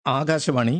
ആകാശവാണി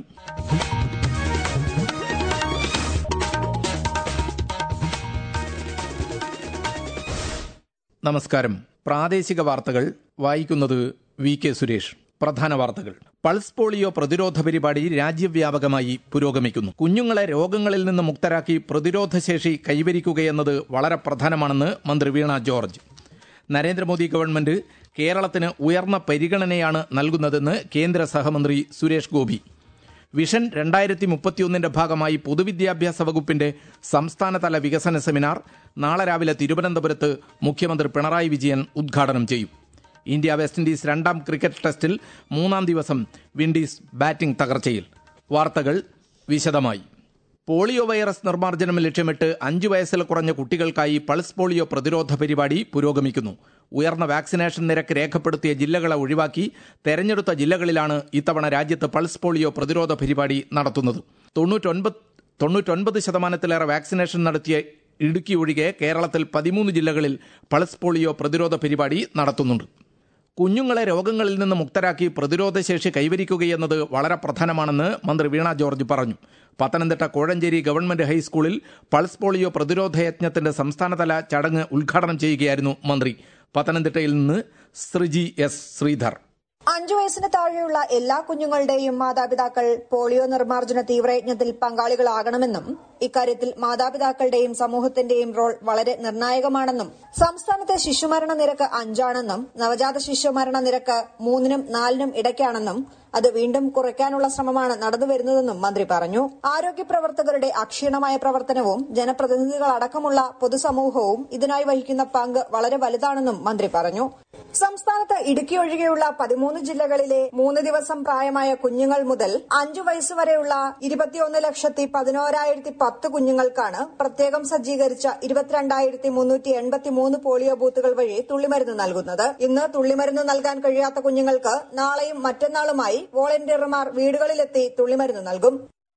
നമസ്കാരം പ്രാദേശിക വാർത്തകൾ വായിക്കുന്നത് വി കെ സുരേഷ് പ്രധാന വാർത്തകൾ പൾസ് പോളിയോ പ്രതിരോധ പരിപാടി രാജ്യവ്യാപകമായി പുരോഗമിക്കുന്നു കുഞ്ഞുങ്ങളെ രോഗങ്ങളിൽ നിന്ന് മുക്തരാക്കി പ്രതിരോധശേഷി കൈവരിക്കുകയെന്നത് വളരെ പ്രധാനമാണെന്ന് മന്ത്രി വീണ ജോർജ് നരേന്ദ്രമോദി ഗവൺമെന്റ് കേരളത്തിന് ഉയർന്ന പരിഗണനയാണ് നൽകുന്നതെന്ന് കേന്ദ്ര സഹമന്ത്രി സുരേഷ് ഗോപി വിഷൻ രണ്ടായിരത്തി മുപ്പത്തിയൊന്നിന്റെ ഭാഗമായി പൊതുവിദ്യാഭ്യാസ വകുപ്പിന്റെ സംസ്ഥാനതല വികസന സെമിനാർ നാളെ രാവിലെ തിരുവനന്തപുരത്ത് മുഖ്യമന്ത്രി പിണറായി വിജയൻ ഉദ്ഘാടനം ചെയ്യും ഇന്ത്യ വെസ്റ്റ് ഇൻഡീസ് രണ്ടാം ക്രിക്കറ്റ് ടെസ്റ്റിൽ മൂന്നാം ദിവസം വിൻഡീസ് ബാറ്റിംഗ് തകർച്ചയിൽ വാർത്തകൾ വിശദമായി പോളിയോ വൈറസ് നിർമ്മാർജ്ജനം ലക്ഷ്യമിട്ട് അഞ്ചു വയസ്സിൽ കുറഞ്ഞ കുട്ടികൾക്കായി പൾസ് പോളിയോ പ്രതിരോധ പരിപാടി പുരോഗമിക്കുന്നു ഉയർന്ന വാക്സിനേഷൻ നിരക്ക് രേഖപ്പെടുത്തിയ ജില്ലകളെ ഒഴിവാക്കി തെരഞ്ഞെടുത്ത ജില്ലകളിലാണ് ഇത്തവണ രാജ്യത്ത് പൾസ് പോളിയോ പ്രതിരോധ പരിപാടി നടത്തുന്നത് തൊണ്ണൂറ്റൊൻപത് തൊണ്ണൂറ്റൊൻപത് ശതമാനത്തിലേറെ വാക്സിനേഷൻ നടത്തിയ ഇടുക്കി ഒഴികെ കേരളത്തിൽ പതിമൂന്ന് ജില്ലകളിൽ പൾസ് പോളിയോ പ്രതിരോധ പരിപാടി നടത്തുന്നുണ്ട് കുഞ്ഞുങ്ങളെ രോഗങ്ങളിൽ നിന്ന് മുക്തരാക്കി പ്രതിരോധശേഷി കൈവരിക്കുകയെന്നത് വളരെ പ്രധാനമാണെന്ന് മന്ത്രി വീണ ജോർജ് പറഞ്ഞു പത്തനംതിട്ട കോഴഞ്ചേരി ഗവൺമെന്റ് ഹൈസ്കൂളിൽ പൾസ് പോളിയോ പ്രതിരോധ യജ്ഞത്തിന്റെ സംസ്ഥാനതല ചടങ്ങ് ഉദ്ഘാടനം ചെയ്യുകയായിരുന്നു മന്ത്രി പത്തനംതിട്ടയിൽ നിന്ന് ശ്രീജി എസ് ശ്രീധർ അഞ്ചു വയസ്സിന് താഴെയുള്ള എല്ലാ കുഞ്ഞുങ്ങളുടെയും മാതാപിതാക്കൾ പോളിയോ നിർമ്മാർജ്ജന തീവ്രയജ്ഞത്തിൽ പങ്കാളികളാകണമെന്നും ഇക്കാര്യത്തിൽ മാതാപിതാക്കളുടെയും സമൂഹത്തിന്റെയും റോൾ വളരെ നിർണായകമാണെന്നും സംസ്ഥാനത്തെ ശിശുമരണ നിരക്ക് അഞ്ചാണെന്നും നവജാത ശിശുമരണ നിരക്ക് മൂന്നിനും നാലിനും ഇടയ്ക്കാണെന്നും അത് വീണ്ടും കുറയ്ക്കാനുള്ള ശ്രമമാണ് നടന്നുവരുന്നതെന്നും മന്ത്രി പറഞ്ഞു ആരോഗ്യ പ്രവർത്തകരുടെ അക്ഷീണമായ പ്രവർത്തനവും ജനപ്രതിനിധികളടക്കമുള്ള പൊതുസമൂഹവും ഇതിനായി വഹിക്കുന്ന പങ്ക് വളരെ വലുതാണെന്നും മന്ത്രി പറഞ്ഞു സംസ്ഥാനത്ത് ഇടുക്കി ഒഴികെയുള്ള പതിമൂന്ന് ജില്ലകളിലെ മൂന്ന് ദിവസം പ്രായമായ കുഞ്ഞുങ്ങൾ മുതൽ അഞ്ചു വയസ്സുവരെയുള്ള ഇരുപത്തിയൊന്ന് ലക്ഷത്തി പതിനോരായിരത്തി പത്ത് കുഞ്ഞുങ്ങൾക്കാണ് പ്രത്യേകം സജ്ജീകരിച്ച ഇരുപത്തിരണ്ടായിരത്തി മുന്നൂറ്റി എൺപത്തി മൂന്ന് പോളിയോ ബൂത്തുകൾ വഴി തുള്ളിമരുന്ന് നൽകുന്നത് ഇന്ന് തുള്ളിമരുന്ന് നൽകാൻ കഴിയാത്ത കുഞ്ഞുങ്ങൾക്ക് നാളെയും മറ്റന്നാളുമായി വോളണ്ടിയർമാർ വീടുകളിലെത്തി തുള്ളിമരുന്ന് നൽകും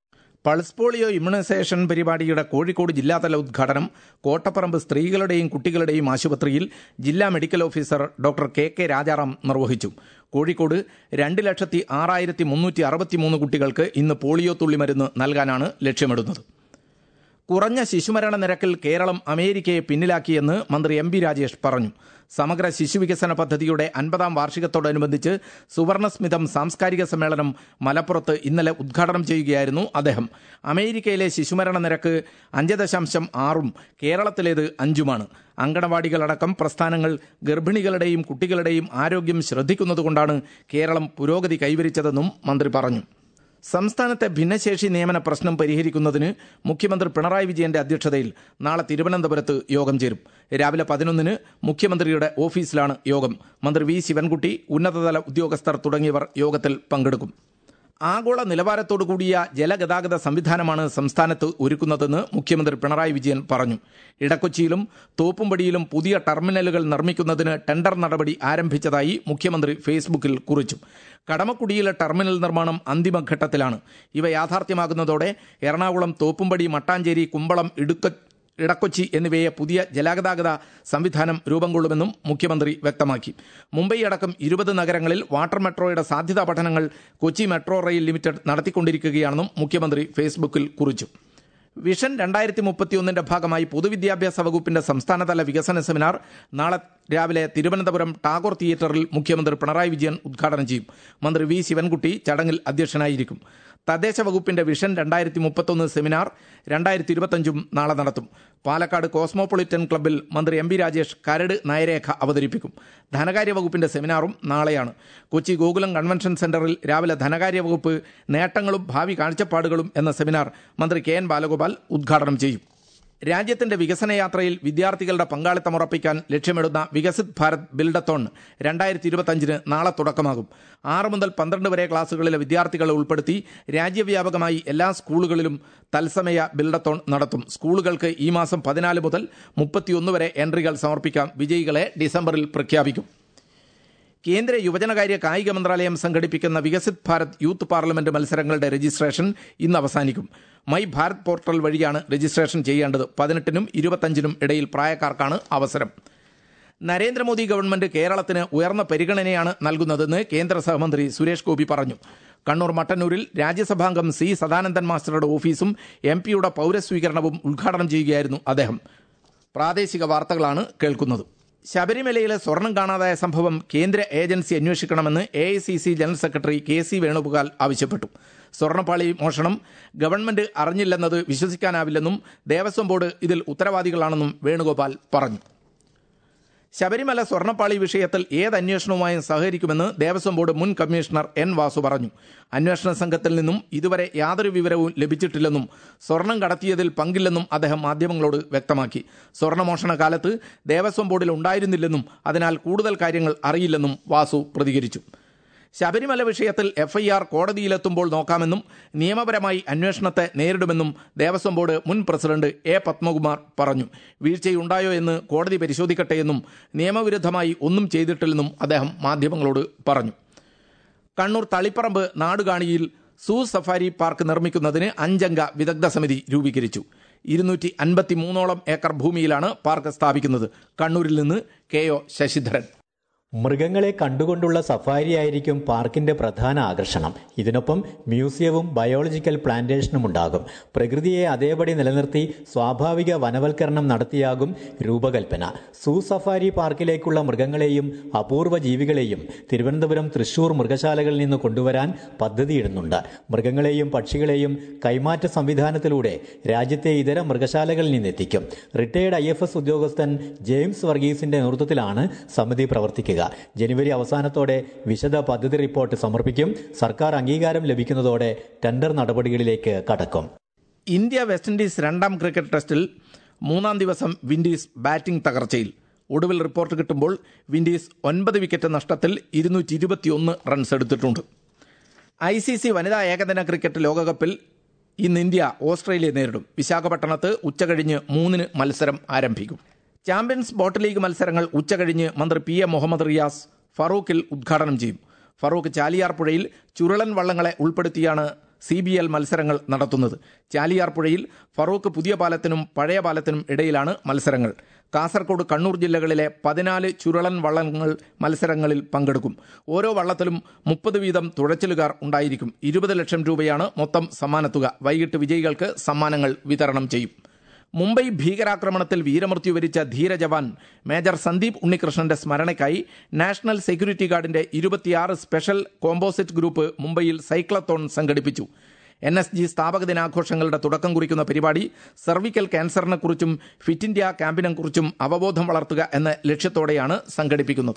പൾസ് പോളിയോ ഇമ്മ്യൂണൈസേഷൻ പരിപാടിയുടെ കോഴിക്കോട് ജില്ലാതല ഉദ്ഘാടനം കോട്ടപ്പറമ്പ് സ്ത്രീകളുടെയും കുട്ടികളുടെയും ആശുപത്രിയിൽ ജില്ലാ medical officer doctor K K Rajaram നിർവഹിച്ചു കോഴിക്കോട് രണ്ട് ലക്ഷത്തി ആറായിരത്തി മുന്നൂറ്റി അറുപത്തിമൂന്ന് കുട്ടികൾക്ക് ഇന്ന് പോളിയോ തുള്ളിമരുന്ന് നൽകാനാണ് ലക്ഷ്യമിടുന്നത് കുറഞ്ഞ ശിശുമരണ നിരക്കിൽ കേരളം അമേരിക്കയെ പിന്നിലാക്കിയെന്ന് മന്ത്രി എം പി രാജേഷ് പറഞ്ഞു സമഗ്ര ശിശുവികസന പദ്ധതിയുടെ അൻപതാം വാർഷികത്തോടനുബന്ധിച്ച് സുവർണസ്മിതം സാംസ്കാരിക സമ്മേളനം മലപ്പുറത്ത് ഇന്നലെ ഉദ്ഘാടനം ചെയ്യുകയായിരുന്നു അദ്ദേഹം അമേരിക്കയിലെ ശിശുമരണ നിരക്ക് അഞ്ച് ദശാംശം ആറും കേരളത്തിലേത് അഞ്ചുമാണ് അങ്കണവാടികളടക്കം പ്രസ്ഥാനങ്ങൾ ഗർഭിണികളുടെയും കുട്ടികളുടെയും ആരോഗ്യം ശ്രദ്ധിക്കുന്നതുകൊണ്ടാണ് കേരളം പുരോഗതി കൈവരിച്ചതെന്നും മന്ത്രി പറഞ്ഞു സംസ്ഥാനത്തെ ഭിന്നശേഷി നിയമന പ്രശ്നം പരിഹരിക്കുന്നതിന് മുഖ്യമന്ത്രി പിണറായി വിജയന്റെ അധ്യക്ഷതയിൽ നാളെ തിരുവനന്തപുരത്ത് യോഗം ചേരും രാവിലെ പതിനൊന്നിന് മുഖ്യമന്ത്രിയുടെ ഓഫീസിലാണ് യോഗം മന്ത്രി വി ശിവൻകുട്ടി ഉന്നതതല ഉദ്യോഗസ്ഥർ തുടങ്ങിയവർ യോഗത്തിൽ പങ്കെടുക്കും ആഗോള നിലവാരത്തോടു കൂടിയ ജലഗതാഗത സംവിധാനമാണ് സംസ്ഥാനത്ത് ഒരുക്കുന്നതെന്ന് മുഖ്യമന്ത്രി പിണറായി വിജയൻ പറഞ്ഞു ഇടക്കൊച്ചിയിലും തോപ്പുംപടിയിലും പുതിയ ടെർമിനലുകൾ നിർമ്മിക്കുന്നതിന് ടെൻഡർ നടപടി ആരംഭിച്ചതായി മുഖ്യമന്ത്രി ഫേസ്ബുക്കിൽ കുറിച്ചു കടമക്കുടിയിലെ ടെർമിനൽ നിർമ്മാണം അന്തിമഘട്ടത്തിലാണ് ഇവ യാഥാർത്ഥ്യമാകുന്നതോടെ എറണാകുളം തോപ്പുംപടി മട്ടാഞ്ചേരി കുമ്പളം ഇടുക്ക ഇടക്കൊച്ചി എന്നിവയെ പുതിയ ജലഗതാഗത സംവിധാനം രൂപം കൊള്ളുമെന്നും മുഖ്യമന്ത്രി വ്യക്തമാക്കി മുംബൈ അടക്കം ഇരുപത് നഗരങ്ങളിൽ വാട്ടർ മെട്രോയുടെ സാധ്യതാ പഠനങ്ങൾ കൊച്ചി മെട്രോ റെയിൽ ലിമിറ്റഡ് നടത്തിക്കൊണ്ടിരിക്കുകയാണെന്നും മുഖ്യമന്ത്രി ഫേസ്ബുക്കിൽ കുറിച്ചു വിഷൻ രണ്ടായിരത്തി മുപ്പത്തിയൊന്നിന്റെ ഭാഗമായി പൊതുവിദ്യാഭ്യാസ വകുപ്പിന്റെ സംസ്ഥാനതല വികസന സെമിനാർ നാളെ രാവിലെ തിരുവനന്തപുരം ടാഗോർ തിയേറ്ററിൽ മുഖ്യമന്ത്രി പിണറായി വിജയൻ ഉദ്ഘാടനം ചെയ്യും മന്ത്രി വി ശിവൻകുട്ടി ചടങ്ങിൽ അധ്യക്ഷനായിരിക്കും തദ്ദേശ വകുപ്പിന്റെ വിഷൻ രണ്ടായിരത്തി മുപ്പത്തൊന്ന് സെമിനാർ രണ്ടായിരത്തി ഇരുപത്തഞ്ചും നാളെ നടത്തും പാലക്കാട് കോസ്മോപൊളിറ്റൻ ക്ലബ്ബിൽ മന്ത്രി എം പി രാജേഷ് കരട് നയരേഖ അവതരിപ്പിക്കും ധനകാര്യ വകുപ്പിന്റെ സെമിനാറും നാളെയാണ് കൊച്ചി ഗോകുലം കൺവെൻഷൻ സെന്ററിൽ രാവിലെ ധനകാര്യ വകുപ്പ് നേട്ടങ്ങളും ഭാവി കാഴ്ചപ്പാടുകളും എന്ന സെമിനാർ മന്ത്രി കെ എൻ ബാലഗോപാൽ ഉദ്ഘാടനം ചെയ്യും രാജ്യത്തിന്റെ വികസന യാത്രയിൽ വിദ്യാർത്ഥികളുടെ പങ്കാളിത്തം ഉറപ്പിക്കാൻ ലക്ഷ്യമിടുന്ന വികസിത് ഭാരത് ബിൽഡത്തോൺ രണ്ടായിരത്തി ഇരുപത്തഞ്ചിന് നാളെ തുടക്കമാകും ആറ് മുതൽ പന്ത്രണ്ട് വരെ ക്ലാസുകളിലെ വിദ്യാർത്ഥികളെ ഉൾപ്പെടുത്തി രാജ്യവ്യാപകമായി എല്ലാ സ്കൂളുകളിലും തത്സമയ ബിൽഡത്തോൺ നടത്തും സ്കൂളുകൾക്ക് ഈ മാസം പതിനാല് മുതൽ മുപ്പത്തിയൊന്ന് വരെ എൻട്രികൾ സമർപ്പിക്കാം വിജയികളെ ഡിസംബറിൽ പ്രഖ്യാപിക്കും കേന്ദ്ര യുവജനകാര്യ കായിക മന്ത്രാലയം സംഘടിപ്പിക്കുന്ന വികസിത് ഭാരത് യൂത്ത് പാർലമെന്റ് മത്സരങ്ങളുടെ രജിസ്ട്രേഷൻ ഇന്ന് അവസാനിക്കും മൈ ഭാരത് പോർട്ടൽ വഴിയാണ് രജിസ്ട്രേഷൻ ചെയ്യേണ്ടത് പതിനെട്ടിനും ഇരുപത്തഞ്ചിനും ഇടയിൽ പ്രായക്കാർക്കാണ് അവസരം നരേന്ദ്രമോദി ഗവൺമെന്റ് കേരളത്തിന് ഉയർന്ന പരിഗണനയാണ് നൽകുന്നതെന്ന് കേന്ദ്ര സഹമന്ത്രി സുരേഷ് ഗോപി പറഞ്ഞു കണ്ണൂർ മട്ടന്നൂരിൽ രാജ്യസഭാംഗം സി സദാനന്ദൻ മാസ്റ്ററുടെ ഓഫീസും എം പിയുടെ പൗരസ്വീകരണവും ഉദ്ഘാടനം ചെയ്യുകയായിരുന്നു അദ്ദേഹം പ്രാദേശിക വാർത്തകളാണ് കേൾക്കുന്നത് ശബരിമലയിലെ സ്വർണം കാണാതായ സംഭവം കേന്ദ്ര ഏജൻസി അന്വേഷിക്കണമെന്ന് A general secretary K C Venugopal ആവശ്യപ്പെട്ടു സ്വർണ്ണപ്പാളി മോഷണം ഗവൺമെന്റ് അറിഞ്ഞില്ലെന്നത് വിശ്വസിക്കാനാവില്ലെന്നും ദേവസ്വം ബോർഡ് ഇതിൽ ഉത്തരവാദികളാണെന്നും വേണുഗോപാൽ പറഞ്ഞു ശബരിമല സ്വർണ്ണപ്പാളി വിഷയത്തിൽ ഏത് അന്വേഷണവുമായും സഹകരിക്കുമെന്ന് ദേവസ്വം ബോർഡ് മുൻ കമ്മീഷണർ എൻ വാസു പറഞ്ഞു അന്വേഷണ സംഘത്തിൽ നിന്നും ഇതുവരെ യാതൊരു വിവരവും ലഭിച്ചിട്ടില്ലെന്നും സ്വർണം കടത്തിയതിൽ പങ്കില്ലെന്നും അദ്ദേഹം മാധ്യമങ്ങളോട് വ്യക്തമാക്കി സ്വർണ്ണമോഷണ കാലത്ത് ദേവസ്വം ബോർഡിൽ ഉണ്ടായിരുന്നില്ലെന്നും അതിനാൽ കൂടുതൽ കാര്യങ്ങൾ അറിയില്ലെന്നും വാസു പ്രതികരിച്ചു ശബരിമല വിഷയത്തിൽ എഫ്ഐആർ കോടതിയിലെത്തുമ്പോൾ നോക്കാമെന്നും നിയമപരമായി അന്വേഷണത്തെ നേരിടുമെന്നും ദേവസ്വം ബോർഡ് മുൻ പ്രസിഡന്റ് എ പത്മകുമാർ പറഞ്ഞു വീഴ്ചയുണ്ടായോ എന്ന് കോടതി പരിശോധിക്കട്ടെയെന്നും നിയമവിരുദ്ധമായി ഒന്നും ചെയ്തിട്ടില്ലെന്നും അദ്ദേഹം മാധ്യമങ്ങളോട് പറഞ്ഞു കണ്ണൂർ തളിപ്പറമ്പ് നാടുകാണിയിൽ സൂ സഫാരി പാർക്ക് നിർമ്മിക്കുന്നതിന് അഞ്ചംഗ വിദഗ്ധ സമിതി രൂപീകരിച്ചു ഇരുന്നൂറ്റി അൻപത്തി മൂന്നോളം ഏക്കർ ഭൂമിയിലാണ് പാർക്ക് സ്ഥാപിക്കുന്നത് കണ്ണൂരിൽ നിന്ന് കെ ഒ ശശിധരൻ മൃഗങ്ങളെ കണ്ടുകൊണ്ടുള്ള സഫാരിയായിരിക്കും പാർക്കിന്റെ പ്രധാന ആകർഷണം ഇതിനൊപ്പം മ്യൂസിയവും ബയോളജിക്കൽ പ്ലാന്റേഷനും ഉണ്ടാകും പ്രകൃതിയെ അതേപടി നിലനിർത്തി സ്വാഭാവിക വനവൽക്കരണം നടത്തിയാകും രൂപകൽപ്പന സൂ സഫാരി പാർക്കിലേക്കുള്ള മൃഗങ്ങളെയും അപൂർവ ജീവികളെയും തിരുവനന്തപുരം തൃശൂർ മൃഗശാലകളിൽ നിന്ന് കൊണ്ടുവരാൻ പദ്ധതിയിടുന്നുണ്ട് മൃഗങ്ങളെയും പക്ഷികളെയും കൈമാറ്റ സംവിധാനത്തിലൂടെ രാജ്യത്തെ ഇതര മൃഗശാലകളിൽ നിന്നെത്തിക്കും റിട്ടയർഡ് ഐ ഉദ്യോഗസ്ഥൻ ജെയിംസ് വർഗീസിന്റെ നേതൃത്വത്തിലാണ് സമിതി പ്രവർത്തിക്കുക ജനുവരി അവസാനത്തോടെ വിശദ പദ്ധതി റിപ്പോർട്ട് സമർപ്പിക്കും സർക്കാർ അംഗീകാരം ലഭിക്കുന്നതോടെ ടെൻഡർ നടപടികളിലേക്ക് കടക്കും ഇന്ത്യ വെസ്റ്റ് ഇൻഡീസ് രണ്ടാം ക്രിക്കറ്റ് ടെസ്റ്റിൽ മൂന്നാം ദിവസം വിൻഡീസ് ബാറ്റിംഗ് തകർച്ചയിൽ ഒടുവിൽ റിപ്പോർട്ട് കിട്ടുമ്പോൾ വിൻഡീസ് ഒൻപത് വിക്കറ്റ് നഷ്ടത്തിൽ ഇരുന്നൂറ്റി ഇരുപത്തിയൊന്ന് റൺസ് എടുത്തിട്ടുണ്ട് ഐ സി സി വനിതാ ഏകദിന ക്രിക്കറ്റ് ലോകകപ്പിൽ ഇന്ന് ഇന്ത്യ ഓസ്ട്രേലിയയെ നേരിടും വിശാഖപട്ടണത്ത് ഉച്ചകഴിഞ്ഞ് മൂന്നിന് മത്സരം ആരംഭിക്കും ചാമ്പ്യൻസ് ബോട്ട് ലീഗ് മത്സരങ്ങൾ ഉച്ചകഴിഞ്ഞ് മന്ത്രി പി എ മുഹമ്മദ് റിയാസ് ഫറൂഖിൽ ഉദ്ഘാടനം ചെയ്യും ഫറൂഖ് ചാലിയാർ പുഴയിൽ ചുരുളൻ വള്ളങ്ങളെ ഉൾപ്പെടുത്തിയാണ് സി ബി എൽ മത്സരങ്ങൾ നടത്തുന്നത് ചാലിയാർ പുഴയിൽ ഫറൂഖ് പുതിയ പാലത്തിനും പഴയ പാലത്തിനും ഇടയിലാണ് മത്സരങ്ങൾ കാസർഗോഡ് കണ്ണൂർ ജില്ലകളിലെ പതിനാല് ചുരുളൻ വള്ളങ്ങൾ മത്സരങ്ങളിൽ പങ്കെടുക്കും ഓരോ വള്ളത്തിലും മുപ്പത് വീതം തുഴച്ചിലുകാർ ഉണ്ടായിരിക്കും ഇരുപത് ലക്ഷം രൂപയാണ് മൊത്തം സമ്മാനത്തുക വൈകിട്ട് വിജയികൾക്ക് സമ്മാനങ്ങൾ വിതരണം ചെയ്യും മുംബൈ ഭീകരാക്രമണത്തിൽ വീരമൃത്യു വരിച്ച ധീരജവാൻ മേജർ സന്ദീപ് ഉണ്ണികൃഷ്ണന്റെ സ്മരണയ്ക്കായി നാഷണൽ സെക്യൂരിറ്റി ഗാർഡിന്റെ ഇരുപത്തിയാറ് സ്പെഷ്യൽ കോമ്പോസിറ്റ് ഗ്രൂപ്പ് മുംബൈയിൽ സൈക്ലത്തോൺ സംഘടിപ്പിച്ചു എൻ എസ് ജി സ്ഥാപക ദിനാഘോഷങ്ങളുടെ തുടക്കം കുറിക്കുന്ന പരിപാടി സർവിക്കൽ ക്യാൻസറിനെക്കുറിച്ചും ഫിറ്റ് ഇന്ത്യ ക്യാമ്പിനെക്കുറിച്ചും അവബോധം വളർത്തുക എന്ന ലക്ഷ്യത്തോടെയാണ് സംഘടിപ്പിക്കുന്നത്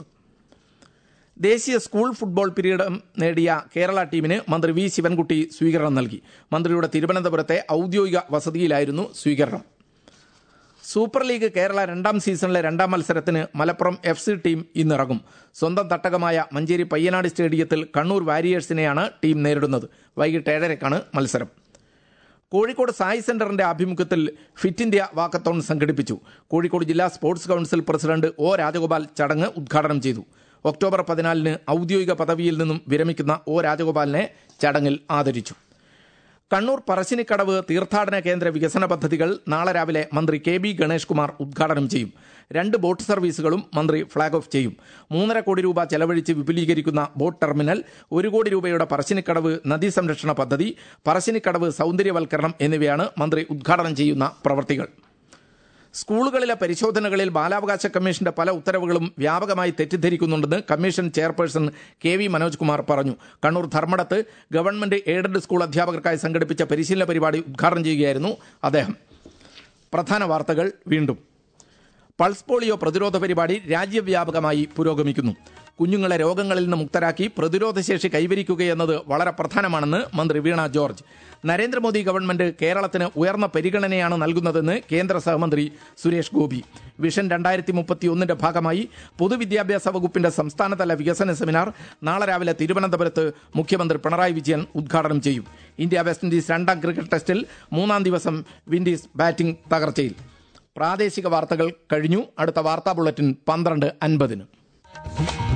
ദേശീയ സ്കൂൾ ഫുട്ബോൾ കിരീടം നേടിയ കേരള ടീമിന് മന്ത്രി വി ശിവൻകുട്ടി സ്വീകരണം നൽകി മന്ത്രിയുടെ തിരുവനന്തപുരത്തെ ഔദ്യോഗിക വസതിയിലായിരുന്നു സ്വീകരണം സൂപ്പർ ലീഗ് കേരള രണ്ടാം സീസണിലെ രണ്ടാം മത്സരത്തിന് മലപ്പുറം എഫ് സി ടീം ഇന്നിറങ്ങും സ്വന്തം തട്ടകമായ മഞ്ചേരി പയ്യനാട് സ്റ്റേഡിയത്തിൽ കണ്ണൂർ വാരിയേഴ്സിനെയാണ് ടീം നേരിടുന്നത് വൈകിട്ട് ഏഴരക്കാണ് മത്സരം കോഴിക്കോട് സായി സെന്ററിന്റെ ആഭിമുഖ്യത്തിൽ ഫിറ്റ് ഇന്ത്യ വാക്കത്തോൺ സംഘടിപ്പിച്ചു കോഴിക്കോട് ജില്ലാ sports council president O Rajagopal ചടങ്ങ് ഉദ്ഘാടനം ചെയ്തു ഒക്ടോബർ പതിനാലിന് ഔദ്യോഗിക പദവിയിൽ നിന്നും വിരമിക്കുന്ന ഒ രാജഗോപാലിനെ ചടങ്ങിൽ ആദരിച്ചു കണ്ണൂർ പറശ്ശിനിക്കടവ് തീർത്ഥാടന കേന്ദ്ര വികസന പദ്ധതികൾ നാളെ രാവിലെ മന്ത്രി കെ ബി ഗണേഷ് കുമാർ ഉദ്ഘാടനം ചെയ്യും രണ്ട് ബോട്ട് സർവീസുകളും മന്ത്രി ഫ്ളാഗ് ഓഫ് ചെയ്യും മൂന്നര കോടി രൂപ ചെലവഴിച്ച് വിപുലീകരിക്കുന്ന ബോട്ട് ടെർമിനൽ ഒരു കോടി രൂപയുടെ പറശ്ശിനിക്കടവ് നദീ സംരക്ഷണ പദ്ധതി പറശ്ശിനിക്കടവ് സൗന്ദര്യവൽക്കരണം എന്നിവയാണ് മന്ത്രി ഉദ്ഘാടനം ചെയ്യുന്ന പ്രവൃത്തികൾ സ്കൂളുകളിലെ പരിശോധനകളിൽ ബാലാവകാശ കമ്മീഷന്റെ പല ഉത്തരവുകളും വ്യാപകമായി തെറ്റിദ്ധരിക്കുന്നുണ്ടെന്ന് commission chairperson K V Manoj Kumar പറഞ്ഞു കണ്ണൂർ ധർമ്മടത്ത് ഗവൺമെന്റ് എയ്ഡഡ് സ്കൂൾ അധ്യാപകർക്കായി സംഘടിപ്പിച്ച പരിശീലന പരിപാടി ഉദ്ഘാടനം ചെയ്യുകയായിരുന്നു അദ്ദേഹം പ്രധാന വാർത്തകൾ വീണ്ടും പൾസ് പോളിയോ പ്രതിരോധ പരിപാടി രാജ്യവ്യാപകമായി പുരോഗമിക്കുന്നു കുഞ്ഞുങ്ങളെ രോഗങ്ങളിൽ നിന്ന് മുക്തരാക്കി പ്രതിരോധശേഷി കൈവരിക്കുകയെന്നത് വളരെ പ്രധാനമാണെന്ന് മന്ത്രി വീണ ജോർജ് നരേന്ദ്രമോദി ഗവൺമെന്റ് കേരളത്തിന് ഉയർന്ന പരിഗണനയാണ് നൽകുന്നതെന്ന് കേന്ദ്ര സഹമന്ത്രി സുരേഷ് ഗോപി വിഷൻ രണ്ടായിരത്തി മുപ്പത്തിയൊന്നിന്റെ ഭാഗമായി പൊതുവിദ്യാഭ്യാസ വകുപ്പിന്റെ സംസ്ഥാനതല വികസന സെമിനാർ നാളെ രാവിലെ തിരുവനന്തപുരത്ത് മുഖ്യമന്ത്രി പിണറായി വിജയൻ ഉദ്ഘാടനം ചെയ്യും ഇന്ത്യ വെസ്റ്റ് ഇൻഡീസ് രണ്ടാം ക്രിക്കറ്റ് ടെസ്റ്റിൽ മൂന്നാം ദിവസം വിൻഡീസ് ബാറ്റിംഗ് തകർച്ചയിൽ പ്രാദേശിക വാർത്തകൾ കഴിഞ്ഞു അടുത്ത വാർത്താ ബുള്ളറ്റിൻ പന്ത്രണ്ട് അൻപതിന്